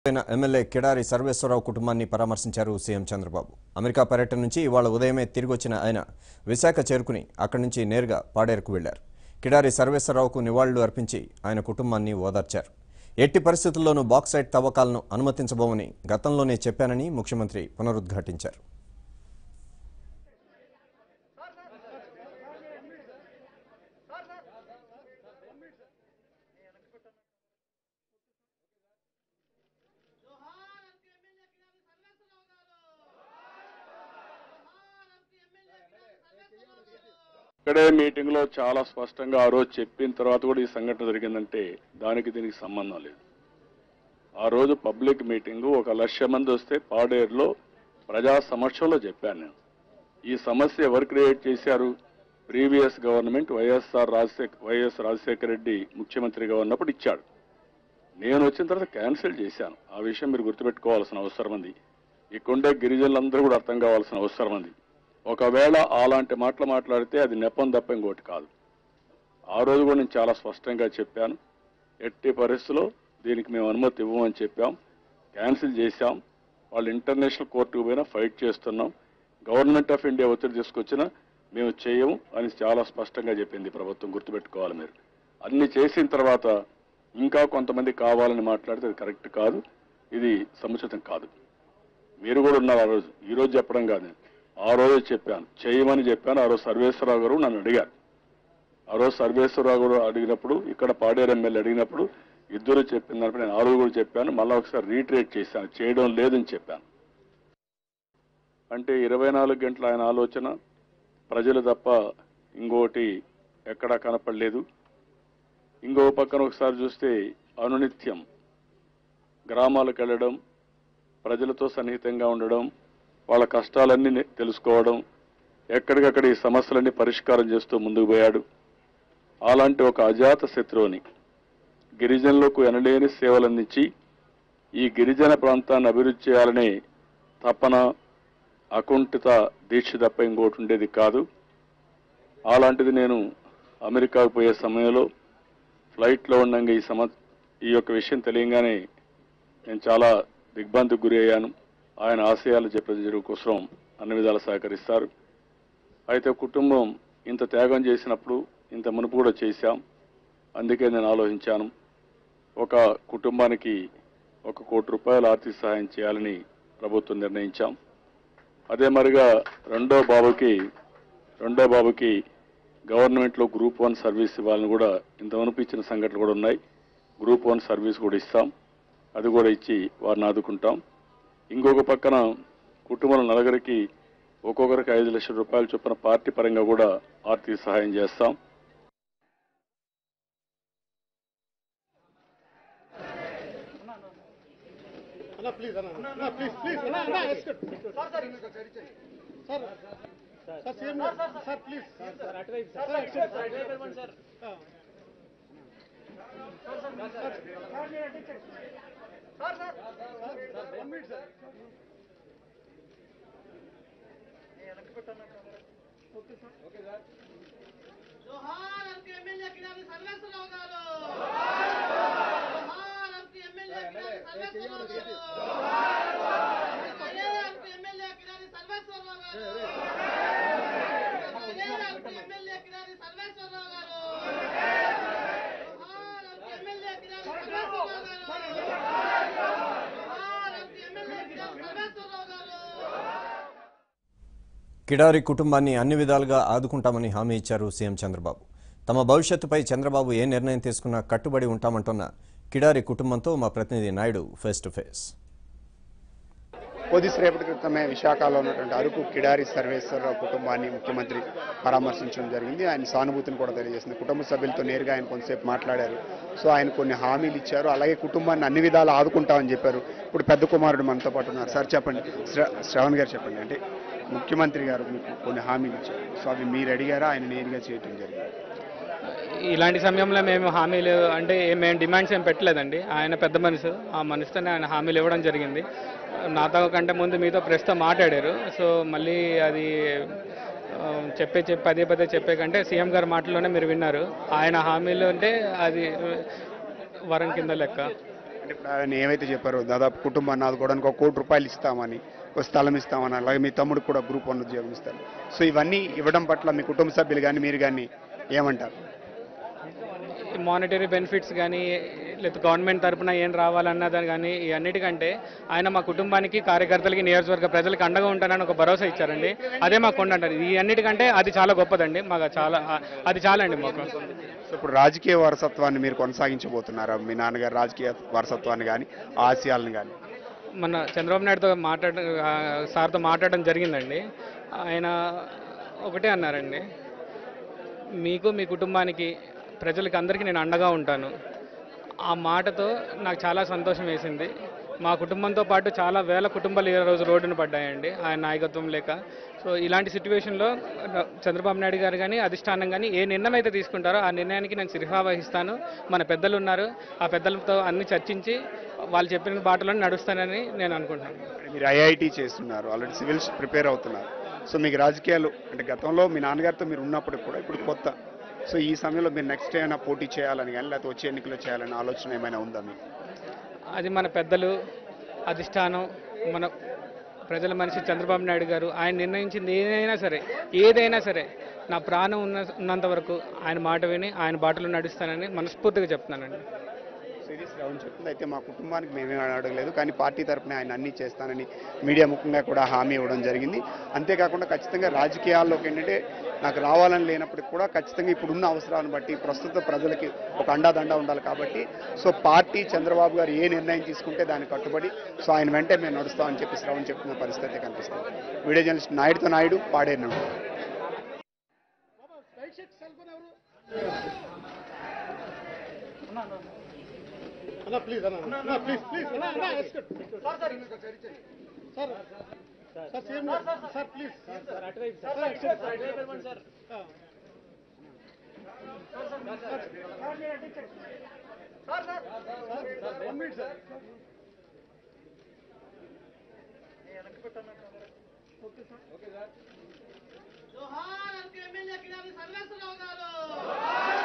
అయిన ఎమ్మెల్యే కిడారి సర్వేశ్వరరావు కుటుంబాన్ని పరామర్శించారు సీఎం చంద్రబాబు అమెరికా పర్యటన నుంచి ఇవాళ ఉదయమే తిరిగొచ్చిన ఆయన విశాఖ చేరుకుని అక్కడి నుంచి నేరుగా పాడేరుకు వెళ్లారు కిడారి సర్వేశ్వరరావుకు నివాళులు అర్పించి ఆయన కుటుంబాన్ని ఓదార్చారు ఎట్టి పరిస్థితుల్లోనూ బాక్సైట్ తవ్వకాలను అనుమతించబోమని గతంలోనే చెప్పానని ముఖ్యమంత్రి పునరుద్ఘాటించారు ఇక్కడే మీటింగ్ లో చాలా స్పష్టంగా ఆ రోజు చెప్పిన తర్వాత కూడా ఈ సంఘటన జరిగిందంటే దానికి దీనికి సంబంధం లేదు ఆ రోజు పబ్లిక్ మీటింగ్ ఒక లక్ష మంది వస్తే పాడేరులో ప్రజా సమక్షంలో చెప్పాను నేను ఈ సమస్య ఎవరు క్రియేట్ చేశారు previous government YSR Rajasekhar YS Rajasekhara Reddy ముఖ్యమంత్రిగా ఉన్నప్పుడు ఇచ్చాడు నేను వచ్చిన తర్వాత క్యాన్సిల్ చేశాను ఆ విషయం మీరు గుర్తుపెట్టుకోవాల్సిన అవసరం ఉంది ఇక్కడుండే గిరిజనులందరూ కూడా అర్థం కావాల్సిన అవసరం ఉంది ఒకవేళ అలాంటి మాటలు మాట్లాడితే అది నెపం తప్ప ఇంకోటి కాదు ఆ రోజు కూడా నేను చాలా స్పష్టంగా చెప్పాను ఎట్టి పరిస్థితుల్లో దీనికి మేము అనుమతి ఇవ్వమని చెప్పాం క్యాన్సిల్ చేశాం వాళ్ళు ఇంటర్నేషనల్ కోర్టుకు పోయినా ఫైట్ చేస్తున్నాం గవర్నమెంట్ ఆఫ్ ఇండియా ఒత్తిడి తీసుకొచ్చినా మేము చేయము అని చాలా స్పష్టంగా చెప్పింది ప్రభుత్వం గుర్తుపెట్టుకోవాలి మీరు అన్ని చేసిన తర్వాత ఇంకా కొంతమంది కావాలని మాట్లాడితే అది కరెక్ట్ కాదు ఇది సముచితం కాదు మీరు కూడా ఉన్నారు ఆ రోజు ఈ రోజు చెప్పడం కాదు నేను. ఆ రోజు చెప్పాను చేయమని చెప్పాను ఆ రోజు సర్వేశ్వరరావు గారు నన్ను అడిగారు ఆ రోజు సర్వేశ్వరరావు గారు అడిగినప్పుడు ఇక్కడ పాడేరు ఎమ్మెల్యే అడిగినప్పుడు ఇద్దరు చెప్పినప్పుడు నేను ఆ రోజు కూడా చెప్పాను మళ్ళీ ఒకసారి రీట్రేట్ చేశాను చేయడం లేదని చెప్పాను అంటే ఇరవై నాలుగు గంటల ఆయన ఆలోచన ప్రజలు తప్ప ఇంకోటి ఎక్కడా కనపడలేదు ఇంకో పక్కన ఒకసారి చూస్తే అనునిత్యం గ్రామాలకు వెళ్ళడం ప్రజలతో సన్నిహితంగా ఉండడం వాళ్ళ కష్టాలన్నీ నే- తెలుసుకోవడం ఎక్కడికక్కడ ఈ సమస్యలన్నీ పరిష్కారం చేస్తూ ముందుకు పోయాడు అలాంటి ఒక అజాత శత్రువుని గిరిజనులకు ఎనలేని సేవలు అందించి ఈ గిరిజన ప్రాంతాన్ని అభివృద్ధి చేయాలనే తపన అకుంఠిత దీక్ష తప్ప ఇంకోటి ఉండేది కాదు అలాంటిది నేను అమెరికాకు పోయే సమయంలో ఫ్లైట్లో ఉండగా ఈ సమ ఈ యొక్క విషయం తెలియగానే నేను చాలా దిగ్భ్రాంతికి గురి అయ్యాను ఆయన ఆశయాలు చెప్పడం కోసం అన్ని విధాలు సహకరిస్తారు అయితే కుటుంబం ఇంత త్యాగం చేసినప్పుడు ఇంత మునుపు కూడా చేశాం అందుకే నేను ఆలోచించాను ఒక కుటుంబానికి ఒక కోటి రూపాయల ఆర్థిక సహాయం చేయాలని ప్రభుత్వం నిర్ణయించాం అదే మరిగా రెండో బాబుకి రెండో బాబుకి గవర్నమెంట్లో గ్రూప్ వన్ సర్వీస్ ఇవ్వాలని కూడా ఇంత మునుపు ఇచ్చిన సంఘటనలు కూడా ఉన్నాయి గ్రూప్ వన్ సర్వీస్ కూడా ఇస్తాం అది కూడా ఇచ్చి వారిని ఆదుకుంటాం ఇంకొక పక్కన కుటుంబంలో నలుగురికి ఒక్కొక్కరికి ఐదు లక్షల రూపాయల చొప్పున పార్టీ పరంగా కూడా ఆర్థిక సహాయం చేస్తాం అన్న ప్లీజ్ అన్న అన్న ప్లీజ్ ప్లీజ్ అన్న అన్న escort sir sir CM garu sir please sir అటువైపు సార్ ఎస్కట్ సార్ అటువైపు ఇవ్వండి sir sir sir sir one minute sir జోహార్ ఎంపీ ఎమ్మెల్యే కిడారి సర్వేశ్వరరావు గారు జోహార్ ఎంపీ ఎమ్మెల్యే కిడారి సర్వేశ్వరరావు గారు జయ ఎంపీ ఎమ్మెల్యే కిడారి సర్వేశ్వరరావు గారు జయ ఎంపీ ఎమ్మెల్యే కిడారి సర్వేశ్వరరావు గారు జోహార్ ఎంపీ ఎమ్మెల్యే కిడారి సర్వేశ్వరరావు గారు జోహార్ ఎంపీ ఎమ్మెల్యే కిడారి సర్వేశ్వరరావు గారు కిడారి కుటుంబాన్ని అన్ని విధాలుగా ఆదుకుంటామని హామీ ఇచ్చారు సీఎం చంద్రబాబు తమ భవిష్యత్తుపై చంద్రబాబు ఏ నిర్ణయం తీసుకున్నా కట్టుబడి ఉంటామంటున్న కిడారి కుటుంబంతో మా ప్రతినిధి నాయుడు ఫేస్ టు ఫేస్ కొద్దిసేపటి క్రితమే విశాఖలో ఉన్నటువంటి అరకు కిడారి సర్వేశ్వరరావు కుటుంబాన్ని ముఖ్యమంత్రి పరామర్శించడం జరిగింది ఆయన సానుభూతిని కూడా తెలియజేసింది కుటుంబ సభ్యులతో నేరుగా ఆయన కొంతసేపు మాట్లాడారు సో ఆయన కొన్ని హామీలు ఇచ్చారు అలాగే కుటుంబాన్ని అన్ని విధాలు ఆదుకుంటామని చెప్పారు ఇప్పుడు పెద్ద కుమారుడు మనతో పాటు ఉన్నారు సార్ చెప్పండి శ్ర- శ్రవణ్ గారు చెప్పండి అంటే ముఖ్యమంత్రి గారు మీకు కొన్ని హామీలు ఇచ్చారు సో అవి మీరు అడిగారా ఆయన నేరుగా చేయటం జరిగింది ఇలాంటి సమయంలో మేము హామీలు అంటే ఏం మేము డిమాండ్స్ ఏం పెట్టలేదండి ఆయన పెద్ద మనిషి ఆ మనిషితోనే ఆయన హామీలు ఇవ్వడం జరిగింది నాతో కంటే ముందు మీతో ప్రెస్తో మాట్లాడారు సో మళ్ళీ అది ఆ, చెప్పే చెప్పి పదే పదే చెప్పే కంటే సీఎం గారి మాటల్లోనే మీరు విన్నారు ఆయన హామీలు అంటే అది వరం కింద లెక్క అంటే ఇప్పుడు ఆయన ఏమైతే చెప్పారో దాదాపు కుటుంబాన్ని ఆదుకోవడానికి ఒక కోటి రూపాయలు ఇస్తామని ఒక స్థలం ఇస్తామని అలాగే మీ తమ్ముడికి కూడా గ్రూప్ వన్ ఉద్యోగం ఇస్తారు సో ఇవన్నీ ఇవ్వడం పట్ల మీ కుటుంబ సభ్యులు కానీ మీరు కానీ ఏమంటారు మానిటరీ బెనిఫిట్స్ కానీ లేదా గవర్నమెంట్ తరపున ఏం రావాలన్నది కానీ ఈ అన్నిటికంటే ఆయన మా కుటుంబానికి కార్యకర్తలకి నియోజకవర్గ ప్రజలకు అండగా ఉంటానని ఒక భరోసా ఇచ్చారండి అదే మాకు కొండ అంటారు ఈ అన్నిటికంటే అది చాలా గొప్పదండి మాకు చాలా అది చాలా అండి మాకు సో ఇప్పుడు రాజకీయ వారసత్వాన్ని మీరు కొనసాగించబోతున్నారా మీ నాన్నగారు రాజకీయ వారసత్వాన్ని కానీ ఆశయాలను కానీ మన చంద్రబాబు నాయుడుతో మాట్లాడ ఆ, సార్తో మాట్లాడడం జరిగిందండి ఆయన ఒకటే అన్నారండి మీకు మీ కుటుంబానికి ప్రజలకి అందరికీ నేను అండగా ఉంటాను ఆ మాటతో నాకు చాలా సంతోషం వేసింది మా కుటుంబంతో పాటు చాలా వేల కుటుంబాలు ఈ రోజు రోడ్డున పడ్డాయండి ఆయన నాయకత్వం లేక సో ఇలాంటి సిచ్యువేషన్లో చంద్రబాబు నాయుడు గారు కానీ అధిష్టానం కానీ ఏ నిర్ణయం అయితే తీసుకుంటారో ఆ నిర్ణయానికి నేను శిరహా వహిస్తాను మన పెద్దలు ఉన్నారు ఆ పెద్దలతో అన్ని చర్చించి వాళ్ళు చెప్పిన బాటలో నడుస్తానని నేను అనుకుంటున్నాను మీరు ఐఐటి చేస్తున్నారు ఆల్రెడీ సివిల్స్ ప్రిపేర్ అవుతున్నారు సో మీకు రాజకీయాలు అంటే గతంలో మీ నాన్నగారితో మీరు ఉన్నప్పుడు కూడా ఇప్పుడు కొత్త సో ఈ సమయంలో మీరు నెక్స్ట్ ఏమైనా పోటీ చేయాలని కానీ లేకపోతే వచ్చే ఎన్నికలు చేయాలని ఆలోచన ఏమైనా ఉందా మీకు అది మన పెద్దలు అధిష్టానం మన ప్రజల మనిషి చంద్రబాబు నాయుడు గారు ఆయన నిర్ణయించింది ఏదైనా సరే ఏదైనా సరే నా ప్రాణం ఉన్న ఉన్నంత వరకు ఆయన మాట విని ఆయన బాటలో నడుస్తానని మనస్ఫూర్తిగా చెప్తున్నానండి సిరీస్ రౌండ్ చెప్తుంది అయితే మా కుటుంబానికి మేమేం అడగలేదు కానీ పార్టీ తరపున ఆయన అన్నీ చేస్తానని మీడియా ముఖంగా కూడా హామీ ఇవ్వడం జరిగింది అంతేకాకుండా ఖచ్చితంగా రాజకీయాల్లోకి ఏంటంటే నాకు రావాలని లేనప్పటికి కూడా ఖచ్చితంగా ఇప్పుడున్న అవసరాలను బట్టి ప్రస్తుత ప్రజలకి ఒక అండాదండ ఉండాలి కాబట్టి సో పార్టీ చంద్రబాబు గారు ఏ నిర్ణయం తీసుకుంటే దానికి కట్టుబడి సో ఆయన వెంటే మేము నడుస్తామని చెప్పి శ్రవణ్ చెప్తున్న పరిస్థితి అయితే కనిపిస్తుంది వీడియో జర్నలిస్ట్ నాయుడుతో నాయుడు పాడేరు నుండి రైట్ షర్ట్ సెల్ ఫోన్ ఎవరు అన్న ప్లీజ్ అన్న అన్న ప్లీజ్ ప్లీజ్ అన్న అన్న escort sir sir sir same sir please sir అటువైపు sir escort sir one minute sir జోహార్ ఎమ్మెల్యే కిడారి సర్వేశ్వరరావు గారు